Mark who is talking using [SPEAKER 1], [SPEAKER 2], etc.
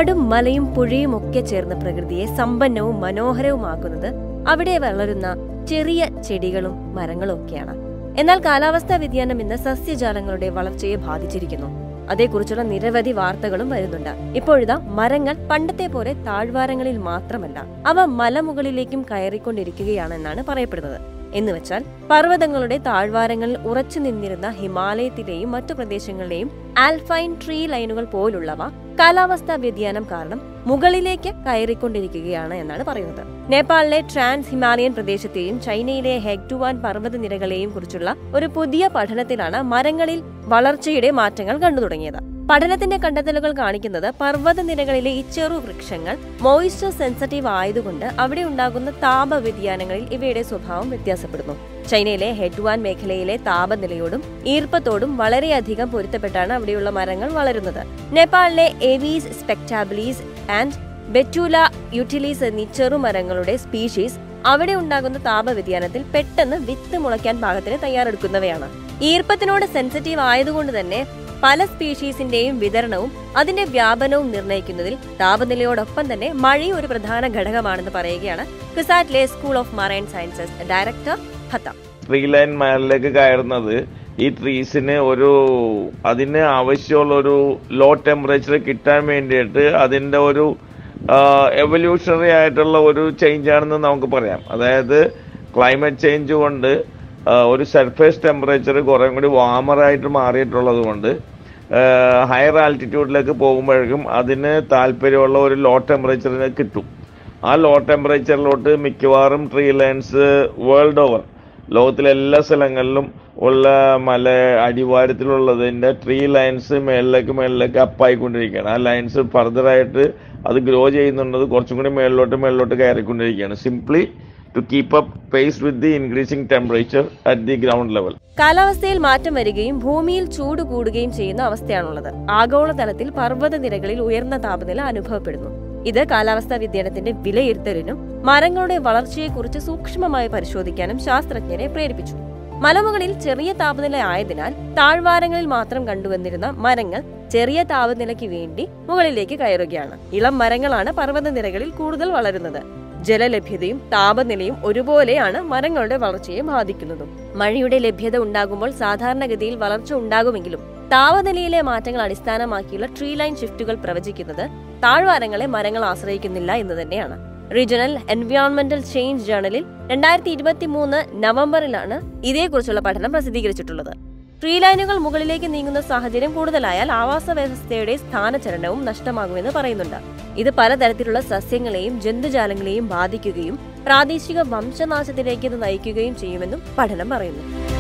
[SPEAKER 1] കാടും മലയും പുഴയും ഒക്കെ ചേർന്ന പ്രകൃതിയെ സമ്പന്നവും മനോഹരവുമാക്കുന്നത് അവിടെ വളരുന്ന ചെറിയ ചെടികളും മരങ്ങളും ഒക്കെയാണ് എന്നാൽ കാലാവസ്ഥാ വ്യതിയാനം ഇന്ന് സസ്യജാലങ്ങളുടെ വളർച്ചയെ ബാധിച്ചിരിക്കുന്നു അതേക്കുറിച്ചുള്ള നിരവധി വാർത്തകളും വരുന്നുണ്ട് ഇപ്പോഴിതാ മരങ്ങൾ പണ്ടത്തെ പോലെ താഴ്വാരങ്ങളിൽ മാത്രമല്ല അവ മലമുകളിലേക്കും കയറിക്കൊണ്ടിരിക്കുകയാണെന്നാണ് പറയപ്പെടുന്നത് എന്നുവെച്ചാൽ പർവ്വതങ്ങളുടെ താഴ്വാരങ്ങളിൽ ഉറച്ചു നിന്നിരുന്ന ഹിമാലയത്തിലെയും മറ്റു പ്രദേശങ്ങളിലെയും ആൽഫൈൻ ട്രീ ലൈനുകൾ പോലുള്ളവ കാലാവസ്ഥാ വ്യതിയാനം കാരണം മുകളിലേക്ക് കയറിക്കൊണ്ടിരിക്കുകയാണ് എന്നാണ് പറയുന്നത് നേപ്പാളിലെ ട്രാൻസ് ഹിമാലയൻ പ്രദേശത്തെയും ചൈനയിലെ ഹെഗ്ടുവാൻ പർവ്വതനിരകളെയും കുറിച്ചുള്ള ഒരു പുതിയ പഠനത്തിലാണ് മരങ്ങളിൽ വളർച്ചയുടെ മാറ്റങ്ങൾ കണ്ടു തുടങ്ങിയത് പഠനത്തിന്റെ കണ്ടെത്തലുകൾ കാണിക്കുന്നത് പർവ്വതനിരകളിലെ ഈ ചെറു വൃക്ഷങ്ങൾ മോയിസ്ചർ സെൻസിറ്റീവ് ആയതുകൊണ്ട് അവിടെ ഉണ്ടാകുന്ന താപ വ്യതിയാനങ്ങളിൽ ഇവയുടെ സ്വഭാവം വ്യത്യാസപ്പെടുന്നു ചൈനയിലെ ഹെഡ്വാൻ മേഖലയിലെ താപനിലയോടും ഈർപ്പത്തോടും വളരെയധികം പൊരുത്തപ്പെട്ടാണ് അവിടെയുള്ള മരങ്ങൾ വളരുന്നത് നേപ്പാളിലെ എവീസ് സ്പെക്ടാബിലീസ് ആൻഡ് ബെറ്റൂല യുട്ടിലീസ് എന്നീ ചെറുമരങ്ങളുടെ സ്പീഷീസ് അവിടെ ഉണ്ടാകുന്ന താപവ്യതിയാനത്തിൽ പെട്ടെന്ന് വിത്ത് മുളയ്ക്കാൻ പാകത്തിന് തയ്യാറെടുക്കുന്നവയാണ് ഈർപ്പത്തിനോട് സെൻസിറ്റീവ് ആയതുകൊണ്ട് തന്നെ പല സ്പീഷീസിന്റെയും വിതരണവും അതിന്റെ വ്യാപനവും നിർണ്ണയിക്കുന്നതിൽ താപനിലയോടൊപ്പം തന്നെ മഴയും ഒരു പ്രധാന ഘടകമാണെന്ന് പറയുകയാണ് ക്വിസാറ്റിലെ school of marine sciences director ഹത്ത
[SPEAKER 2] ട്രീ ലൈൻ മേളിലേക്ക് കയറുന്നത് ഈ ട്രീസിന് ഒരു അതിന് ആവശ്യമുള്ള ഒരു ലോ ടെമ്പറേച്ചർ കിട്ടാൻ വേണ്ടിയിട്ട് അതിന്റെ ഒരു എവല്യൂഷണറി ആയിട്ടുള്ള ഒരു ചേഞ്ച് ആണെന്ന് നമുക്ക് പറയാം അതായത് ക്ലൈമറ്റ് ചേഞ്ച് കൊണ്ട് ആ, ഒരു സർഫേസ് ടെമ്പറേച്ചർ കുറേ കൂടി വാമറായിട്ട് മാറിയിട്ടുള്ളത് കൊണ്ട് ഹയർ ആൾട്ടിറ്റ്യൂഡിലേക്ക് പോകുമ്പോഴേക്കും അതിന് താല്പര്യമുള്ള ഒരു ലോ ടെമ്പറേച്ചറിന് കിട്ടും ആ ലോ ടെമ്പറേച്ചറിലോട്ട് മിക്കവാറും ട്രീ ലൈൻസ് വേൾഡ് ഓവർ ലോകത്തിലെ എല്ലാ സ്ഥലങ്ങളിലും ഉള്ള മല അടിവാരത്തിലുള്ളതിന്റെ ട്രീ ലൈൻസ് മേളിലേക്ക് മേളിലേക്ക് അപ്പായിക്കൊണ്ടിരിക്കുകയാണ് ആ ലൈൻസ് ഫർദറായിട്ട് അത് ഗ്രോ ചെയ്യുന്നുണ്ട് കുറച്ചും കൂടി മേളിലോട്ട് മേളിലോട്ട് കയറിക്കൊണ്ടിരിക്കുകയാണ് simply to keep up pace with the increasing temperature at the ground level
[SPEAKER 1] കാലാവസ്ഥയിൽ മാറ്റം വരികയും ഭൂമിയിൽ ചൂട് കൂടുകയും ചെയ്യുന്ന അവസ്ഥയാണുള്ളത് ആഗോളതലത്തിൽ പർവ്വതനിരകളിൽ ഉയർന്ന താപനില അനുഭവപ്പെടുന്നു ഇത് കാലാവസ്ഥാ വ്യതിയാനത്തിന്റെ വിലയിരുത്തലിനും മരങ്ങളുടെ വളർച്ചയെക്കുറിച്ച് സൂക്ഷ്മമായി പരിശോധിക്കാനും ശാസ്ത്രജ്ഞരെ പ്രേരിപ്പിച്ചു മലമുകളിൽ ചെറിയ താപനില ആയതിനാൽ താഴ്വാരങ്ങളിൽ മാത്രം കണ്ടുവന്നിരുന്ന മരങ്ങൾ ചെറിയ താപനിലയ്ക്ക് വേണ്ടി മുകളിലേക്ക് കയറുകയാണ് ഇളം മരങ്ങളാണ് പർവ്വതനിരകളിൽ കൂടുതൽ വളരുന്നത് ജലലഭ്യതയും താപനിലയും ഒരുപോലെയാണ് മരങ്ങളുടെ വളർച്ചയെ ബാധിക്കുന്നതും മഴയുടെ ലഭ്യത ഉണ്ടാകുമ്പോൾ സാധാരണഗതിയിൽ വളർച്ച ഉണ്ടാകുമെങ്കിലും താപനിലയിലെ മാറ്റങ്ങൾ അടിസ്ഥാനമാക്കിയുള്ള ട്രീ ലൈൻ ഷിഫ്റ്റുകൾ പ്രവചിക്കുന്നത് താഴ്വാരങ്ങളെ മരങ്ങൾ ആശ്രയിക്കുന്നില്ല എന്ന് തന്നെയാണ് റീജിയണൽ എൻവയോൺമെന്റൽ ചേഞ്ച് ജേണലിൽ രണ്ടായിരത്തി ഇരുപത്തി മൂന്ന് നവംബറിലാണ് ഇതേക്കുറിച്ചുള്ള പഠനം പ്രസിദ്ധീകരിച്ചിട്ടുള്ളത് ട്രീ ലൈനുകൾ മുകളിലേക്ക് നീങ്ങുന്ന സാഹചര്യം കൂടുതലായാൽ ആവാസ വ്യവസ്ഥയുടെ സ്ഥാനചലനവും നഷ്ടമാകുമെന്ന് പറയുന്നുണ്ട് ഇത് പലതരത്തിലുള്ള സസ്യങ്ങളെയും ജന്തുജാലങ്ങളെയും ബാധിക്കുകയും പ്രാദേശിക വംശനാശത്തിലേക്ക് ഇത് നയിക്കുകയും ചെയ്യുമെന്നും പഠനം പറയുന്നു